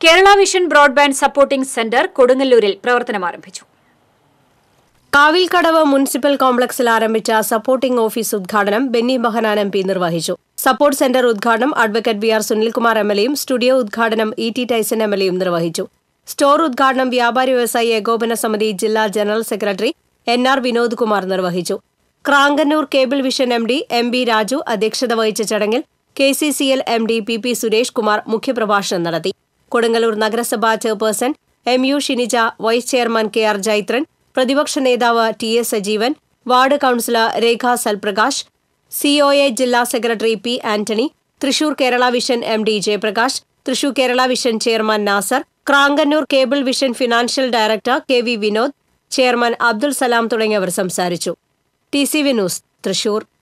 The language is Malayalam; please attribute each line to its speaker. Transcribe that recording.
Speaker 1: Kerala vision broadband supporting centre കൊടുങ്ങല്ലൂരിൽ പ്രവർത്തനം ആരംഭിച്ചു
Speaker 2: കാവിൽക്കടവ് മുനിസിപ്പൽ കോംപ്ലക്സിൽ ആരംഭിച്ച സപ്പോർട്ടിംഗ് ഓഫീസ് ഉദ്ഘാടനം ബെന്നി ബഹനാൻ എം പി നിർവഹിച്ചു സപ്പോർട്ട് സെന്റർ ഉദ്ഘാടനം advocate V R Sunilkumar M L എയും സ്റ്റുഡിയോ ഉദ്ഘാടനം E T Taison M L എയും നിർവഹിച്ചു സ്റ്റോർ ഉദ്ഘാടനം വ്യാപാരി വ്യവസായി ഏകോപന സമിതി ജില്ലാ general secretary N R Vinod Kumar നിർവഹിച്ചു Cranganore cable vision M D M B Raju അധ്യക്ഷത വഹിച്ച ചടങ്ങിൽ K C C L M D P P Suresh Kumar മുഖ്യപ്രഭാഷണം നടത്തി കൊടുങ്ങല്ലൂർ നഗരസഭാ chairperson M U Shinija vice chairman K R Jaithran പ്രതിപക്ഷ നേതാവ് T S Sajeevan ward councillor Rekha Salprakash COA ജില്ലാ secretary P Antony Thrissur Kerala vision M D Jayaprakash Thrissur Kerala vision chairman Nasar Cranganore cable vision financial director K V Vinod chairman Abdul Salam തുടങ്ങിയവർ സംസാരിച്ചു T C V news Thrissur